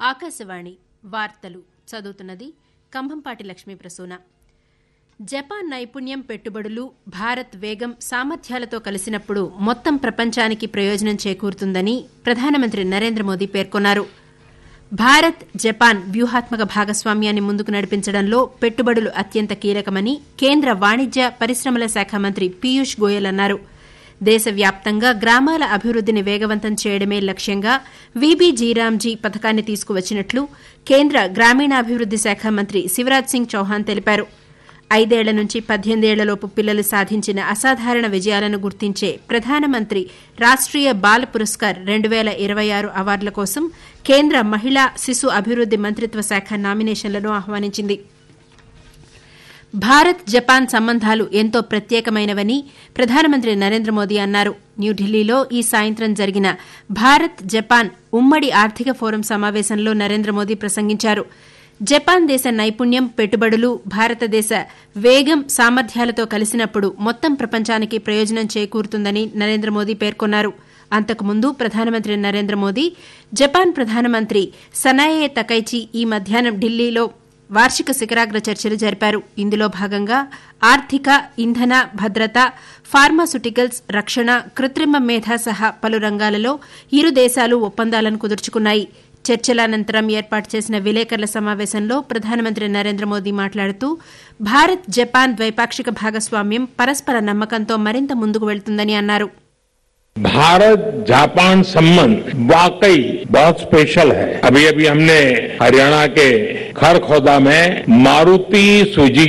ఆకాశవాణి వార్తలు చదువుతున్నది కంభంపాటి లక్ష్మీ ప్రసూన జపాన్ నైపుణ్యం పెట్టుబడులు భారత్ వేగం సామర్థ్యాలతో కలిసినప్పుడు మొత్తం ప్రపంచానికి ప్రయోజనం చేకూరుతుందని ప్రధానమంత్రి నరేంద్ర మోదీ పేర్కొన్నారు భారత్ జపాన్ వ్యూహాత్మక భాగస్వామ్యాన్ని ముందుకు నడిపించడంలో పెట్టుబడులు అత్యంత కీలకమని కేంద్ర వాణిజ్య పరిశ్రమల శాఖ మంత్రి పీయూష్ గోయల్ అన్నారు దేశవ్యాప్తంగా గ్రామాల అభివృద్దిని వేగవంతం చేయడమే లక్ష్యంగా వీబీజీరామ్జీ పథకాన్ని తీసుకువచ్చినట్లు కేంద్ర గ్రామీణాభివృద్ది శాఖ మంత్రి శివరాజ్ సింగ్ చౌహాన్ తెలిపారు ఐదేళ్ల నుంచి పద్దెనిమిదేళ్లలోపు పిల్లలు సాధించిన అసాధారణ విజయాలను గుర్తించే ప్రధానమంత్రి రాష్ట్రీయ బాల పురస్కార్ రెండు పేల ఇరవై ఆరు అవార్డుల కోసం కేంద్ర మహిళా శిశు అభివృద్ది మంత్రిత్వ శాఖ నామినేషన్లను ఆహ్వానించింది భారత్ జపాన్ సంబంధాలు ఎంతో ప్రత్యేకమైనవని ప్రధానమంత్రి నరేంద్ర మోదీ అన్నారు న్యూఢిల్లీలో ఈ సాయంత్రం జరిగిన భారత్ జపాన్ ఉమ్మడి ఆర్థిక ఫోరం సమావేశంలో నరేంద్ర మోదీ ప్రసంగించారు జపాన్ దేశ నైపుణ్యం పెట్టుబడులు భారతదేశ వేగం సామర్థ్యాలతో కలిసినప్పుడు మొత్తం ప్రపంచానికి ప్రయోజనం చేకూరుతుందని నరేంద్ర మోదీ పేర్కొన్నారు అంతకుముందు ప్రధానమంత్రి నరేంద్ర మోదీ జపాన్ ప్రధానమంత్రి సనాయే తకైచి ఈ మధ్యాహ్నం ఢిల్లీలో వార్షిక శిఖరాగ్ర చర్చలు జరిపారు ఇందులో భాగంగా ఆర్థిక ఇంధన భద్రత ఫార్మాసుటికల్స్ రక్షణ కృత్రిమ మేధ సహా పలు రంగాలలో ఇరు దేశాలు ఒప్పందాలను కుదుర్చుకున్నాయి చర్చల అనంతరం ఏర్పాటు చేసిన విలేకరుల సమావేశంలో ప్రధానమంత్రి నరేంద్ర మోదీ మాట్లాడుతూ భారత్ జపాన్ ద్వైపాక్షిక భాగస్వామ్యం పరస్పర నమ్మకంతో మరింత ముందుకు వెళ్తుందని అన్నారు भारत जापान संबंध वाकई बहुत स्पेशल है अभी अभी हमने हरियाणा के खरखोदा में मारुति सुजुकी